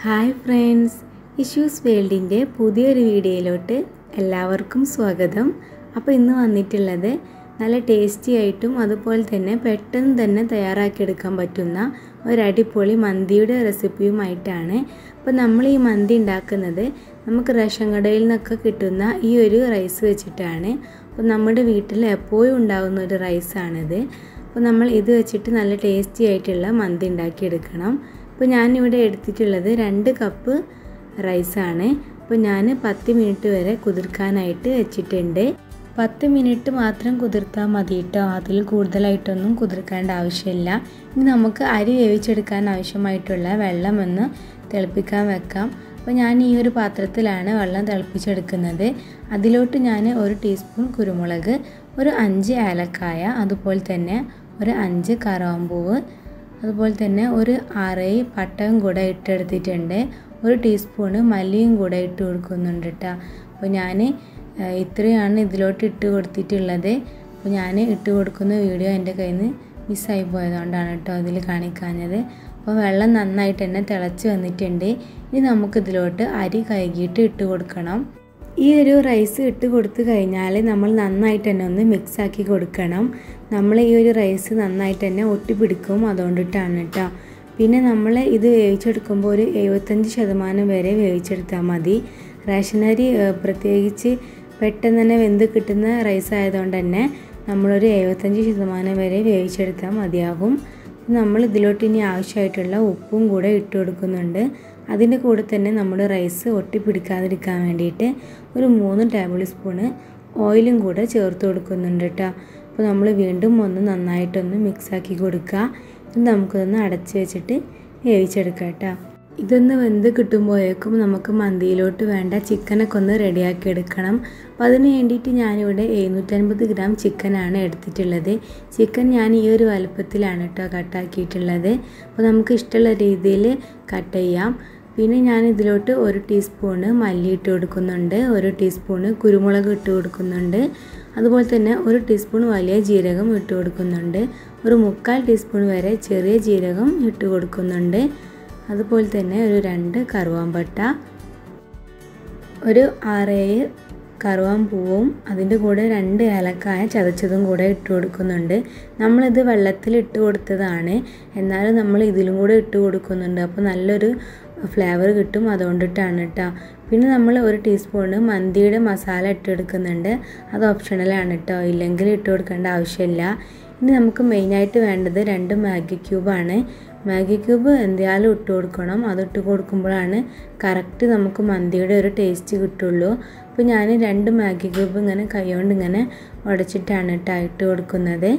hi friends issues വേൾഡിൻ്റെ പുതിയൊരു വീഡിയോയിലോട്ട് എല്ലാവർക്കും സ്വാഗതം അപ്പോൾ ഇന്ന് വന്നിട്ടുള്ളത് നല്ല ടേസ്റ്റി ആയിട്ടും അതുപോലെ തന്നെ പെട്ടെന്ന് തന്നെ തയ്യാറാക്കിയെടുക്കാൻ പറ്റുന്ന ഒരു അടിപൊളി മന്തിയുടെ റെസിപ്പിയുമായിട്ടാണ് അപ്പോൾ നമ്മൾ ഈ മന്തി ഉണ്ടാക്കുന്നത് നമുക്ക് റേഷൻ കടയിൽ നിന്നൊക്കെ കിട്ടുന്ന ഈ ഒരു റൈസ് വെച്ചിട്ടാണ് അപ്പോൾ നമ്മുടെ വീട്ടിൽ എപ്പോഴും ഉണ്ടാകുന്ന ഒരു റൈസാണിത് അപ്പോൾ നമ്മൾ ഇത് വെച്ചിട്ട് നല്ല ടേസ്റ്റി ആയിട്ടുള്ള മന്തി ഉണ്ടാക്കിയെടുക്കണം അപ്പോൾ ഞാനിവിടെ എടുത്തിട്ടുള്ളത് രണ്ട് കപ്പ് റൈസാണ് അപ്പോൾ ഞാൻ പത്ത് മിനിറ്റ് വരെ കുതിർക്കാനായിട്ട് വെച്ചിട്ടുണ്ട് പത്ത് മിനിറ്റ് മാത്രം കുതിർത്താൽ മതി കേട്ടോ അതിൽ കൂടുതലായിട്ടൊന്നും കുതിർക്കേണ്ട ആവശ്യമില്ല ഇനി നമുക്ക് അരി വേവിച്ചെടുക്കാൻ ആവശ്യമായിട്ടുള്ള വെള്ളം ഒന്ന് തിളപ്പിക്കാൻ വെക്കാം അപ്പോൾ ഞാൻ ഈ ഒരു പാത്രത്തിലാണ് വെള്ളം തിളപ്പിച്ചെടുക്കുന്നത് അതിലോട്ട് ഞാൻ ഒരു ടീസ്പൂൺ കുരുമുളക് ഒരു അഞ്ച് ഏലക്കായ അതുപോലെ തന്നെ ഒരു അഞ്ച് കറാമ്പൂവ് അതുപോലെ തന്നെ ഒരു ആറേഴ് പട്ടയും കൂടെ ഇട്ടെടുത്തിട്ടുണ്ട് ഒരു ടീസ്പൂണ് മല്ലിയും കൂടെ ഇട്ട് കൊടുക്കുന്നുണ്ട് കേട്ടോ അപ്പോൾ ഞാൻ ഇത്രയാണ് ഇതിലോട്ട് ഇട്ട് കൊടുത്തിട്ടുള്ളത് അപ്പോൾ ഞാൻ ഇട്ട് കൊടുക്കുന്ന വീഡിയോ എൻ്റെ കയ്യിൽ നിന്ന് മിസ്സായി പോയതുകൊണ്ടാണ് കേട്ടോ അതിൽ കാണിക്കാഞ്ഞത് അപ്പോൾ വെള്ളം നന്നായിട്ട് തന്നെ തിളച്ച് വന്നിട്ടുണ്ട് ഇനി നമുക്കിതിലോട്ട് അരി കഴുകിയിട്ട് ഇട്ട് കൊടുക്കണം ഈ ഒരു റൈസ് ഇട്ട് കൊടുത്തു കഴിഞ്ഞാൽ നമ്മൾ നന്നായിട്ട് തന്നെ ഒന്ന് മിക്സ് ആക്കി കൊടുക്കണം നമ്മൾ ഈ ഒരു റൈസ് നന്നായിട്ട് തന്നെ ഒട്ടിപ്പിടിക്കും അതുകൊണ്ടിട്ടാണ് കേട്ടോ പിന്നെ നമ്മൾ ഇത് വേവിച്ചെടുക്കുമ്പോൾ ഒരു എഴുപത്തഞ്ച് ശതമാനം വരെ വേവിച്ചെടുത്താൽ മതി റേഷനരി പ്രത്യേകിച്ച് പെട്ടെന്ന് തന്നെ വെന്ത് കിട്ടുന്ന റൈസ് ആയതുകൊണ്ട് തന്നെ നമ്മളൊരു എഴുപത്തഞ്ച് ശതമാനം വരെ വേവിച്ചെടുത്താൽ മതിയാകും നമ്മൾ ഇതിലോട്ട് ഇനി ആവശ്യമായിട്ടുള്ള ഉപ്പും കൂടെ ഇട്ട് കൊടുക്കുന്നുണ്ട് അതിൻ്റെ കൂടെ തന്നെ നമ്മൾ റൈസ് ഒട്ടിപ്പിടിക്കാതിരിക്കാൻ വേണ്ടിയിട്ട് ഒരു മൂന്ന് ടേബിൾ സ്പൂണ് ഓയിലും കൂടെ ചേർത്ത് കൊടുക്കുന്നുണ്ട് കേട്ടോ അപ്പോൾ നമ്മൾ വീണ്ടും ഒന്ന് നന്നായിട്ടൊന്ന് മിക്സാക്കി കൊടുക്കുക ഇത് നമുക്കൊന്ന് അടച്ച് വെച്ചിട്ട് വേവിച്ചെടുക്കാം കേട്ടോ ഇതൊന്ന് വെന്ത് കിട്ടുമ്പോഴേക്കും നമുക്ക് മന്തിയിലോട്ട് വേണ്ട ചിക്കനൊക്കെ ഒന്ന് റെഡിയാക്കി എടുക്കണം അപ്പോൾ അതിന് വേണ്ടിയിട്ട് ഞാനിവിടെ എഴുന്നൂറ്റൻപത് ഗ്രാം ചിക്കനാണ് എടുത്തിട്ടുള്ളത് ചിക്കൻ ഞാൻ ഈ ഒരു വലുപ്പത്തിലാണ് കേട്ടോ കട്ടാക്കിയിട്ടുള്ളത് അപ്പോൾ നമുക്ക് ഇഷ്ടമുള്ള രീതിയിൽ കട്ട് ചെയ്യാം പിന്നെ ഞാൻ ഇതിലോട്ട് ഒരു ടീസ്പൂണ് മല്ലി ഇട്ട് കൊടുക്കുന്നുണ്ട് ഒരു ടീസ്പൂണ് കുരുമുളക് ഇട്ട് കൊടുക്കുന്നുണ്ട് അതുപോലെ തന്നെ ഒരു ടീസ്പൂൺ വലിയ ജീരകം ഇട്ട് കൊടുക്കുന്നുണ്ട് ഒരു മുക്കാൽ ടീസ്പൂൺ വരെ ചെറിയ ജീരകം ഇട്ട് കൊടുക്കുന്നുണ്ട് അതുപോലെ തന്നെ ഒരു രണ്ട് കറുവാമ്പട്ട ഒരു ആറേഴ് കറുവാമ്പൂവും അതിൻ്റെ കൂടെ രണ്ട് ഏലക്കായ ചതച്ചതും കൂടെ ഇട്ട് കൊടുക്കുന്നുണ്ട് നമ്മളിത് വെള്ളത്തിൽ ഇട്ട് കൊടുത്തതാണ് എന്നാലും നമ്മൾ ഇതിലും കൂടെ ഇട്ട് കൊടുക്കുന്നുണ്ട് അപ്പോൾ നല്ലൊരു ഫ്ലേവർ കിട്ടും അതുകൊണ്ടിട്ടാണ് കേട്ടോ പിന്നെ നമ്മൾ ഒരു ടീസ്പൂണ് മന്തിയുടെ മസാല ഇട്ടെടുക്കുന്നുണ്ട് അത് ഓപ്ഷണലാണ് കേട്ടോ ഇല്ലെങ്കിൽ ഇട്ട് കൊടുക്കേണ്ട ആവശ്യമില്ല ഇനി നമുക്ക് മെയിനായിട്ട് വേണ്ടത് രണ്ട് മാഗി ക്യൂബാണ് മാഗി ക്യൂബ് എന്തായാലും ഇട്ട് കൊടുക്കണം അത് ഇട്ട് കൊടുക്കുമ്പോഴാണ് കറക്റ്റ് നമുക്ക് മന്തിയുടെ ഒരു ടേസ്റ്റ് കിട്ടുള്ളൂ അപ്പോൾ ഞാൻ രണ്ട് മാഗി ക്യൂബ് ഇങ്ങനെ കൈകൊണ്ട് ഇങ്ങനെ ഉടച്ചിട്ടാണ് കേട്ടോ ഇട്ട് കൊടുക്കുന്നത്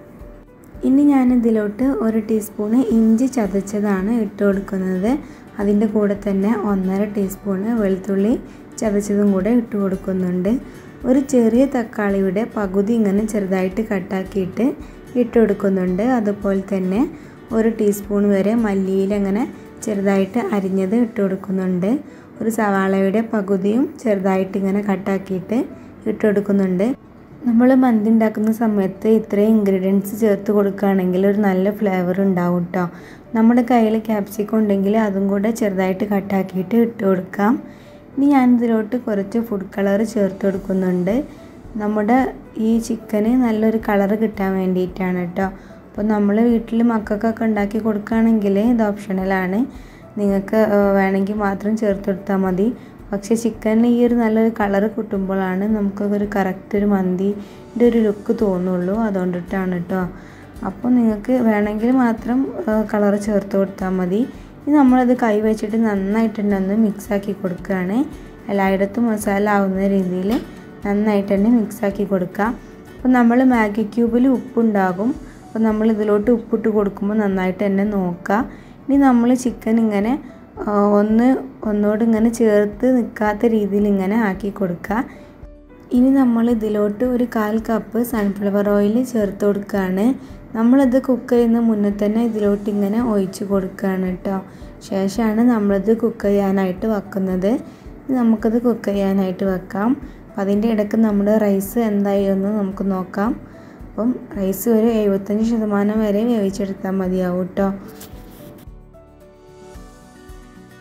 ഇനി ഞാൻ ഇതിലോട്ട് ഒരു ടീസ്പൂണ് ഇഞ്ചി ചതച്ചതാണ് ഇട്ട് കൊടുക്കുന്നത് അതിൻ്റെ കൂടെ തന്നെ ഒന്നര ടീസ്പൂണ് വെളുത്തുള്ളി ചതച്ചതും കൂടെ ഇട്ട് കൊടുക്കുന്നുണ്ട് ഒരു ചെറിയ തക്കാളിയുടെ പകുതി ഇങ്ങനെ ചെറുതായിട്ട് കട്ടാക്കിയിട്ട് ഇട്ട് കൊടുക്കുന്നുണ്ട് അതുപോലെ തന്നെ ഒരു ടീസ്പൂൺ വരെ മല്ലിയിൽ അങ്ങനെ ചെറുതായിട്ട് അരിഞ്ഞത് ഇട്ട് കൊടുക്കുന്നുണ്ട് ഒരു സവാളയുടെ പകുതിയും ചെറുതായിട്ട് ഇങ്ങനെ കട്ടാക്കിയിട്ട് ഇട്ട് കൊടുക്കുന്നുണ്ട് നമ്മൾ മന്തി ഉണ്ടാക്കുന്ന സമയത്ത് ഇത്രയും ഇൻഗ്രീഡിയൻസ് ചേർത്ത് കൊടുക്കുകയാണെങ്കിൽ ഒരു നല്ല ഫ്ലേവർ ഉണ്ടാവും കേട്ടോ നമ്മുടെ കയ്യിൽ ക്യാപ്സിക്കം ഉണ്ടെങ്കിൽ അതും കൂടെ ചെറുതായിട്ട് കട്ടാക്കിയിട്ട് ഇട്ട് കൊടുക്കാം ഇനി ഞാനിതിലോട്ട് കുറച്ച് ഫുഡ് കളർ ചേർത്ത് കൊടുക്കുന്നുണ്ട് നമ്മുടെ ഈ ചിക്കന് നല്ലൊരു കളർ കിട്ടാൻ വേണ്ടിയിട്ടാണ് കേട്ടോ അപ്പോൾ നമ്മൾ വീട്ടിൽ മക്കൾക്കൊക്കെ ഉണ്ടാക്കി കൊടുക്കുകയാണെങ്കിൽ ഇത് ഓപ്ഷണലാണ് നിങ്ങൾക്ക് വേണമെങ്കിൽ മാത്രം ചേർത്ത് കൊടുത്താൽ മതി പക്ഷേ ചിക്കനിൽ ഈ ഒരു നല്ലൊരു കളർ കിട്ടുമ്പോഴാണ് നമുക്കൊരു കറക്റ്റ് ഒരു മന്തിൻ്റെ ഒരു ലുക്ക് തോന്നുള്ളൂ അതുകൊണ്ടിട്ടാണ് കേട്ടോ അപ്പോൾ നിങ്ങൾക്ക് വേണമെങ്കിൽ മാത്രം കളർ ചേർത്ത് കൊടുത്താൽ മതി ഇനി നമ്മളത് കൈ വെച്ചിട്ട് നന്നായിട്ടുണ്ടെന്ന് മിക്സാക്കി കൊടുക്കുകയാണ് എല്ലായിടത്തും മസാല ആവുന്ന രീതിയിൽ നന്നായിട്ട് തന്നെ മിക്സാക്കി കൊടുക്കുക അപ്പോൾ നമ്മൾ മാഗി ക്യൂബിൽ ഉപ്പുണ്ടാകും അപ്പോൾ നമ്മൾ ഇതിലോട്ട് ഉപ്പിട്ട് കൊടുക്കുമ്പോൾ നന്നായിട്ട് തന്നെ നോക്കുക ഇനി നമ്മൾ ചിക്കൻ ഇങ്ങനെ ഒന്ന് ഒന്നോട് ഇങ്ങനെ ചേർത്ത് നിൽക്കാത്ത രീതിയിൽ ഇങ്ങനെ ആക്കി കൊടുക്കുക ഇനി നമ്മൾ ഇതിലോട്ട് ഒരു കാൽ കപ്പ് സൺഫ്ലവർ ഓയിൽ ചേർത്ത് കൊടുക്കുകയാണ് നമ്മളിത് കുക്ക് ചെയ്യുന്ന മുന്നേ തന്നെ ഇതിലോട്ട് ഇങ്ങനെ ഒഴിച്ച് കൊടുക്കുകയാണ് കേട്ടോ ശേഷമാണ് നമ്മളിത് കുക്ക് ചെയ്യാനായിട്ട് വെക്കുന്നത് നമുക്കത് കുക്ക് ചെയ്യാനായിട്ട് വെക്കാം അപ്പം അതിൻ്റെ ഇടയ്ക്ക് നമ്മുടെ റൈസ് എന്തായി എന്ന് നമുക്ക് നോക്കാം അപ്പം റൈസ് ഒരു എഴുപത്തഞ്ച് ശതമാനം വരെ വേവിച്ചെടുത്താൽ മതിയാവും കേട്ടോ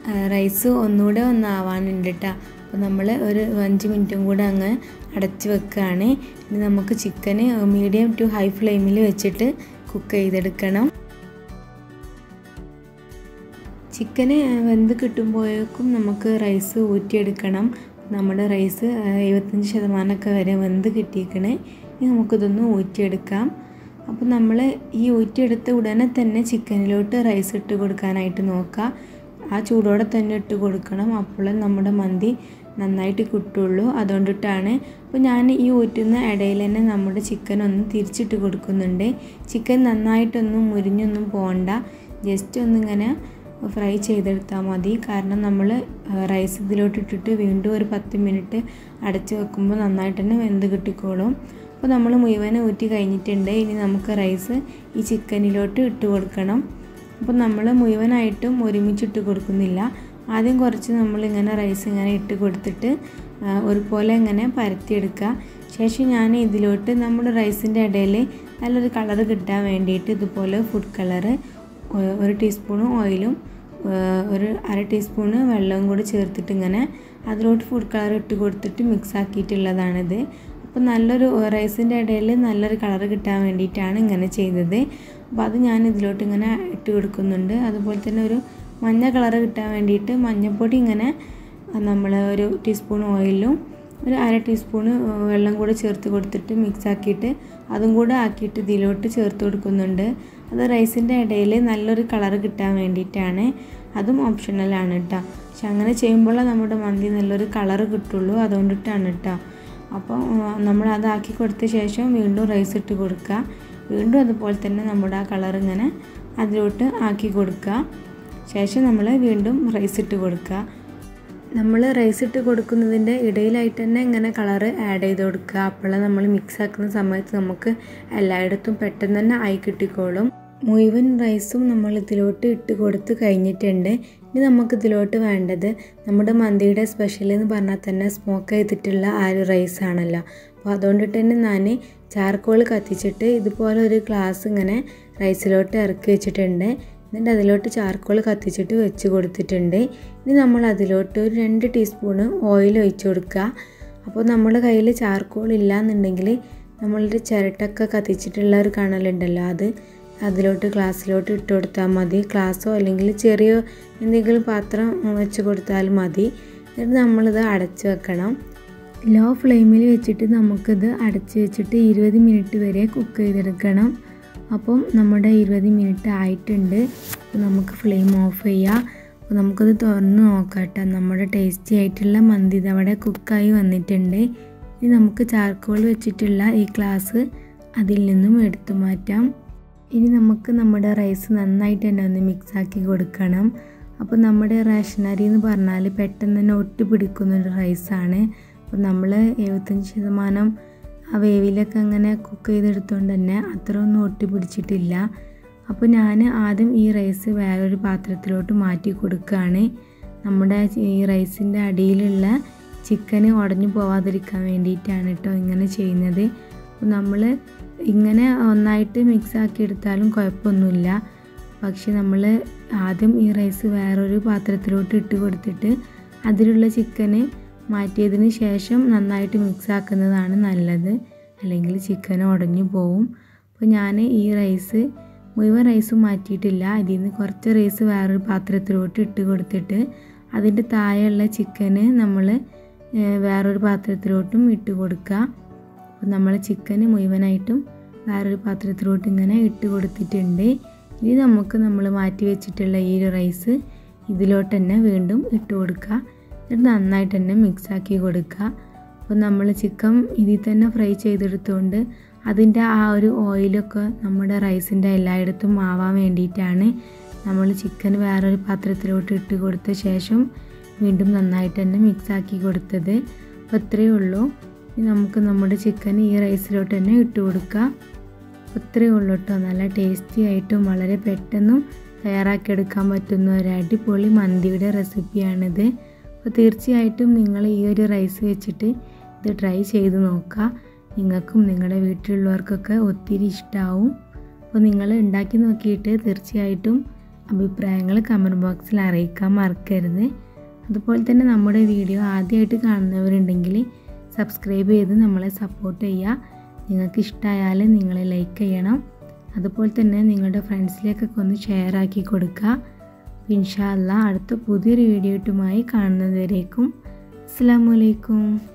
റൈസ് ഒന്നുകൂടെ ഒന്ന് ആവാനുണ്ട് കേട്ടോ അപ്പോൾ നമ്മൾ ഒരു അഞ്ച് മിനിറ്റും കൂടെ അങ്ങ് അടച്ച് വെക്കുകയാണ് ഇനി നമുക്ക് ചിക്കന് മീഡിയം ടു ഹൈ ഫ്ലെയിമിൽ വെച്ചിട്ട് കുക്ക് ചെയ്തെടുക്കണം ചിക്കന് വെന്ത് കിട്ടുമ്പോഴേക്കും നമുക്ക് റൈസ് ഊറ്റിയെടുക്കണം നമ്മുടെ റൈസ് എഴുപത്തഞ്ച് ശതമാനമൊക്കെ വരെ വെന്ത് കിട്ടിയിരിക്കണേ ഇനി നമുക്കിതൊന്ന് ഊറ്റിയെടുക്കാം അപ്പോൾ നമ്മൾ ഈ ഊറ്റിയെടുത്ത ഉടനെ തന്നെ ചിക്കനിലോട്ട് റൈസ് ഇട്ട് കൊടുക്കാനായിട്ട് നോക്കുക ആ ചൂടോടെ തന്നെ ഇട്ട് കൊടുക്കണം അപ്പോൾ നമ്മുടെ മന്തി നന്നായിട്ട് കിട്ടുള്ളൂ അതുകൊണ്ടിട്ടാണ് അപ്പോൾ ഞാൻ ഈ ഊറ്റുന്ന ഇടയിൽ തന്നെ നമ്മുടെ ചിക്കൻ ഒന്ന് തിരിച്ചിട്ട് കൊടുക്കുന്നുണ്ട് ചിക്കൻ നന്നായിട്ടൊന്നും മുരിഞ്ഞൊന്നും പോകണ്ട ജസ്റ്റ് ഒന്നിങ്ങനെ ഫ്രൈ ചെയ്തെടുത്താൽ മതി കാരണം നമ്മൾ റൈസ് ഇതിലോട്ട് ഇട്ടിട്ട് വീണ്ടും ഒരു പത്ത് മിനിറ്റ് അടച്ച് വെക്കുമ്പോൾ നന്നായിട്ട് തന്നെ വെന്ത് കിട്ടിക്കോളും അപ്പോൾ നമ്മൾ മുഴുവൻ ഊറ്റി കഴിഞ്ഞിട്ടുണ്ട് ഇനി നമുക്ക് റൈസ് ഈ ചിക്കനിലോട്ട് ഇട്ട് കൊടുക്കണം അപ്പോൾ നമ്മൾ മുഴുവനായിട്ടും ഒരുമിച്ചിട്ട് കൊടുക്കുന്നില്ല ആദ്യം കുറച്ച് നമ്മളിങ്ങനെ റൈസ് ഇങ്ങനെ ഇട്ട് കൊടുത്തിട്ട് ഒരുപോലെ ഇങ്ങനെ പരത്തിയെടുക്കുക ശേഷം ഞാൻ ഇതിലോട്ട് നമ്മുടെ റൈസിൻ്റെ ഇടയിൽ നല്ലൊരു കളർ കിട്ടാൻ വേണ്ടിയിട്ട് ഇതുപോലെ ഫുഡ് കളറ് ഒരു ടീസ്പൂണ് ഓയിലും ഒരു അര ടീസ്പൂണ് വെള്ളവും കൂടി ചേർത്തിട്ട് ഇങ്ങനെ അതിലോട്ട് ഫുഡ് കളർ ഇട്ട് കൊടുത്തിട്ട് മിക്സ് ആക്കിയിട്ടുള്ളതാണിത് അപ്പോൾ നല്ലൊരു റൈസിൻ്റെ ഇടയിൽ നല്ലൊരു കളർ കിട്ടാൻ വേണ്ടിയിട്ടാണ് ഇങ്ങനെ ചെയ്തത് അപ്പോൾ അത് ഞാൻ ഇതിലോട്ട് ഇങ്ങനെ ഇട്ട് കൊടുക്കുന്നുണ്ട് അതുപോലെ തന്നെ ഒരു മഞ്ഞ കളർ കിട്ടാൻ വേണ്ടിയിട്ട് മഞ്ഞൾപ്പൊടി ഇങ്ങനെ നമ്മൾ ഒരു ടീസ്പൂൺ ഓയിലും ഒരു അര ടീസ്പൂണ് വെള്ളം കൂടെ ചേർത്ത് കൊടുത്തിട്ട് മിക്സ് ആക്കിയിട്ട് അതും കൂടെ ആക്കിയിട്ട് ഇതിലോട്ട് ചേർത്ത് കൊടുക്കുന്നുണ്ട് അത് റൈസിൻ്റെ ഇടയിൽ നല്ലൊരു കളർ കിട്ടാൻ വേണ്ടിയിട്ടാണ് അതും ഓപ്ഷണലാണ് കേട്ടോ പക്ഷെ അങ്ങനെ ചെയ്യുമ്പോൾ നമ്മുടെ മന്തി നല്ലൊരു കളർ കിട്ടുള്ളൂ അതുകൊണ്ടിട്ടാണ് കേട്ടോ അപ്പോൾ നമ്മൾ അതാക്കി കൊടുത്ത ശേഷം വീണ്ടും റൈസ് ഇട്ട് കൊടുക്കുക വീണ്ടും അതുപോലെ തന്നെ നമ്മുടെ ആ കളർ ഇങ്ങനെ അതിലോട്ട് ആക്കി കൊടുക്കുക ശേഷം നമ്മൾ വീണ്ടും റൈസ് ഇട്ട് കൊടുക്കുക നമ്മൾ റൈസ് ഇട്ട് കൊടുക്കുന്നതിൻ്റെ ഇടയിലായിട്ട് തന്നെ ഇങ്ങനെ കളറ് ആഡ് ചെയ്ത് കൊടുക്കുക അപ്പോൾ നമ്മൾ മിക്സ് ആക്കുന്ന സമയത്ത് നമുക്ക് എല്ലായിടത്തും പെട്ടെന്ന് തന്നെ ആയി കിട്ടിക്കോളും മുഴുവൻ റൈസും നമ്മൾ ഇതിലോട്ട് ഇട്ട് കൊടുത്ത് കഴിഞ്ഞിട്ടുണ്ട് ഇനി നമുക്ക് ഇതിലോട്ട് വേണ്ടത് നമ്മുടെ മന്തിയുടെ സ്പെഷ്യൽ എന്ന് പറഞ്ഞാൽ തന്നെ സ്മോക്ക് ചെയ്തിട്ടുള്ള ആ ഒരു റൈസ് ആണല്ലോ അപ്പോൾ അതുകൊണ്ടിട്ട് തന്നെ ഞാൻ ചാർക്കോൾ കത്തിച്ചിട്ട് ഇതുപോലെ ഒരു ഗ്ലാസ് ഇങ്ങനെ റൈസിലോട്ട് ഇറക്കി വെച്ചിട്ടുണ്ട് എന്നിട്ട് അതിലോട്ട് ചാർക്കോൾ കത്തിച്ചിട്ട് വെച്ച് കൊടുത്തിട്ടുണ്ട് ഇനി നമ്മൾ അതിലോട്ട് ഒരു രണ്ട് ടീസ്പൂണ് ഓയിൽ ഒഴിച്ച് കൊടുക്കുക അപ്പോൾ നമ്മുടെ കയ്യിൽ ചാർക്കോൾ ഇല്ല എന്നുണ്ടെങ്കിൽ നമ്മളുടെ ചിരട്ടൊക്കെ കത്തിച്ചിട്ടുള്ള ഒരു കണലുണ്ടല്ലോ അത് അതിലോട്ട് ഗ്ലാസ്സിലോട്ട് ഇട്ട് കൊടുത്താൽ മതി ഗ്ലാസ്സോ അല്ലെങ്കിൽ ചെറിയ എന്തെങ്കിലും പാത്രം വെച്ച് കൊടുത്താൽ മതി എന്നിട്ട് നമ്മളിത് അടച്ച് വെക്കണം ലോ ഫ്ലെയിമിൽ വെച്ചിട്ട് നമുക്കിത് അടച്ച് വെച്ചിട്ട് ഇരുപത് മിനിറ്റ് വരെ കുക്ക് ചെയ്തെടുക്കണം അപ്പം നമ്മുടെ ഇരുപത് മിനിറ്റ് ആയിട്ടുണ്ട് അപ്പോൾ നമുക്ക് ഫ്ലെയിം ഓഫ് ചെയ്യാം അപ്പോൾ നമുക്കത് തുറന്ന് നോക്കാട്ടോ നമ്മുടെ ടേസ്റ്റി ആയിട്ടുള്ള മന്തി ഇതവിടെ കുക്കായി വന്നിട്ടുണ്ട് ഇനി നമുക്ക് ചാർക്കോൾ വെച്ചിട്ടുള്ള ഈ ഗ്ലാസ് അതിൽ നിന്നും എടുത്തു മാറ്റാം ഇനി നമുക്ക് നമ്മുടെ റൈസ് നന്നായിട്ട് തന്നെ ഒന്ന് മിക്സാക്കി കൊടുക്കണം അപ്പോൾ നമ്മുടെ റേഷനറി എന്ന് പറഞ്ഞാൽ പെട്ടെന്ന് തന്നെ ഒട്ടി പിടിക്കുന്ന ഒരു റൈസാണ് അപ്പോൾ നമ്മൾ എഴുപത്തഞ്ച് ശതമാനം ആ വേവിലൊക്കെ അങ്ങനെ കുക്ക് ചെയ്തെടുത്തുകൊണ്ട് തന്നെ അത്ര ഒന്നും ഒട്ടി പിടിച്ചിട്ടില്ല അപ്പോൾ ഞാൻ ആദ്യം ഈ റൈസ് വേറൊരു പാത്രത്തിലോട്ട് മാറ്റി കൊടുക്കുകയാണ് നമ്മുടെ ഈ റൈസിൻ്റെ അടിയിലുള്ള ചിക്കന് ഉടഞ്ഞു പോവാതിരിക്കാൻ വേണ്ടിയിട്ടാണ് കേട്ടോ ഇങ്ങനെ ചെയ്യുന്നത് അപ്പോൾ നമ്മൾ ഇങ്ങനെ ഒന്നായിട്ട് മിക്സ് ആക്കി എടുത്താലും കുഴപ്പമൊന്നുമില്ല പക്ഷെ നമ്മൾ ആദ്യം ഈ റൈസ് വേറൊരു പാത്രത്തിലോട്ട് ഇട്ട് കൊടുത്തിട്ട് അതിലുള്ള ചിക്കന് മാറ്റിയതിന് ശേഷം നന്നായിട്ട് മിക്സ് ആക്കുന്നതാണ് നല്ലത് അല്ലെങ്കിൽ ചിക്കൻ ഉടഞ്ഞു പോവും അപ്പോൾ ഞാൻ ഈ റൈസ് മുഴുവൻ റൈസും മാറ്റിയിട്ടില്ല ഇതിൽ നിന്ന് കുറച്ച് റൈസ് വേറൊരു പാത്രത്തിലോട്ട് ഇട്ട് കൊടുത്തിട്ട് അതിൻ്റെ താഴെയുള്ള ചിക്കന് നമ്മൾ വേറൊരു പാത്രത്തിലോട്ടും ഇട്ട് കൊടുക്കുക അപ്പോൾ നമ്മൾ ചിക്കന് മുഴുവനായിട്ടും വേറൊരു പാത്രത്തിലോട്ട് ഇങ്ങനെ ഇട്ട് കൊടുത്തിട്ടുണ്ട് ഇനി നമുക്ക് നമ്മൾ മാറ്റി വെച്ചിട്ടുള്ള ഈ ഒരു റൈസ് ഇതിലോട്ട് തന്നെ വീണ്ടും ഇട്ട് കൊടുക്കുക എന്നിട്ട് നന്നായിട്ട് തന്നെ മിക്സാക്കി കൊടുക്കുക അപ്പോൾ നമ്മൾ ചിക്കൻ ഇതിൽ തന്നെ ഫ്രൈ ചെയ്തെടുത്തുകൊണ്ട് അതിൻ്റെ ആ ഒരു ഓയിലൊക്കെ നമ്മുടെ റൈസിൻ്റെ എല്ലായിടത്തും ആവാൻ വേണ്ടിയിട്ടാണ് നമ്മൾ ചിക്കൻ വേറൊരു പാത്രത്തിലോട്ട് ഇട്ട് കൊടുത്ത ശേഷം വീണ്ടും നന്നായിട്ട് തന്നെ മിക്സാക്കി കൊടുത്തത് അപ്പോൾ ഇത്രയേ ഉള്ളൂ ഇനി നമുക്ക് നമ്മുടെ ചിക്കൻ ഈ റൈസിലോട്ട് തന്നെ ഇട്ട് കൊടുക്കുക അപ്പോൾ ഇത്രയേ ഉള്ളൂ കേട്ടോ നല്ല ടേസ്റ്റി ആയിട്ടും വളരെ പെട്ടെന്നും തയ്യാറാക്കിയെടുക്കാൻ പറ്റുന്ന ഒരു അടിപൊളി മന്തിയുടെ റെസിപ്പിയാണിത് അപ്പോൾ തീർച്ചയായിട്ടും നിങ്ങൾ ഈ ഒരു റൈസ് വെച്ചിട്ട് ഇത് ട്രൈ ചെയ്ത് നോക്കുക നിങ്ങൾക്കും നിങ്ങളുടെ വീട്ടിലുള്ളവർക്കൊക്കെ ഒത്തിരി ഇഷ്ടമാവും അപ്പോൾ നിങ്ങൾ ഉണ്ടാക്കി നോക്കിയിട്ട് തീർച്ചയായിട്ടും അഭിപ്രായങ്ങൾ കമൻറ്റ് ബോക്സിൽ അറിയിക്കാൻ മറക്കരുത് അതുപോലെ തന്നെ നമ്മുടെ വീഡിയോ ആദ്യമായിട്ട് കാണുന്നവരുണ്ടെങ്കിൽ സബ്സ്ക്രൈബ് ചെയ്ത് നമ്മളെ സപ്പോർട്ട് ചെയ്യുക നിങ്ങൾക്ക് ഇഷ്ടമായാൽ നിങ്ങൾ ലൈക്ക് ചെയ്യണം അതുപോലെ തന്നെ നിങ്ങളുടെ ഫ്രണ്ട്സിലേക്കൊക്കെ ഒന്ന് ഷെയർ ആക്കി കൊടുക്കുക ഇൻഷാല്ല അടുത്ത പുതിയൊരു വീഡിയോ ആയിട്ടുമായി കാണുന്നതുവരേക്കും അസ്സാം വലൈക്കും